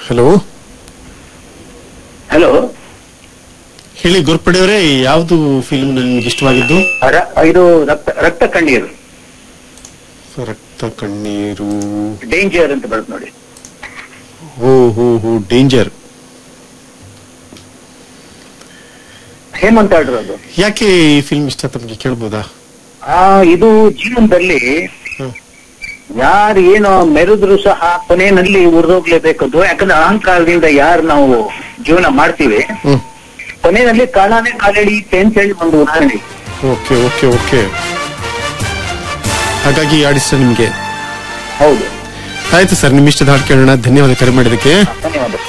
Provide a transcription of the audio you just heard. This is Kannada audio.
ಹಲೋ ಹಲೋ ಹೇಳಿ ಗೋರ್ಪಡೆಯವರೇ ಯಾವುದು ಫಿಲ್ಮ್ ನಿಮ್ಗೆ ಇಷ್ಟವಾಗಿದ್ದು ಇದು ರಕ್ತ ರಕ್ತ ಕಣ್ಣೀರು ರಕ್ತ ಕಣ್ಣೀರು ಡೇಂಜರ್ ಅಂತ ಬರುತ್ತೆ ನೋಡಿ ಹೋ ಹೋ ಹೋ ಡೇಂಜರ್ ಹೇಮಂತ್ ಆಡಿರೋದು ಯಾಕೆ ಈ ಫಿಲ್ಮ್ ಇಷ್ಟ ತಮಗೆ ಕೇಳ್ಬೋದಾ ಆ ಇದು ಜೀವನದಲ್ಲಿ ಹ್ಮ್. ಯಾರು ಏನೋ ಮೆರೆದ್ರು ಸಹ ಕೊನೆಯಲ್ಲಿ ಉರಿದೋಗ್ಲೇಬೇಕದು ಯಾಕಂದ್ರೆ ಅಹಂಕಾರದಿಂದ ಯಾರು ನಾವು ಜೀವನ ಮಾಡ್ತೀವಿ ಹ್ಮ್ ಕೊನೆಯಲ್ಲಿ ಕಾಲಾನೇ ಕಾಲೆಳೆಯುತ್ತೆ ಅಂತ ಹೇಳಿ ಒಂದು ಉದಾಹರಣೆ ಓಕೆ ಓಕೆ ಓಕೆ ಹಾಗಾಗಿ ಆಡಿಸ್ತ ನಿಮ್ಗೆ ಹೌದು ಆಯ್ತು ಸರ್ ನಿಮ್ಮ ಇಷ್ಟದ ಹಾಡು ಕೇಳೋಣ ಧನ್ಯವಾದ ಕರೆ ಮಾಡಿದ್ದಕ್ಕೆ ಧನ್ಯವಾದ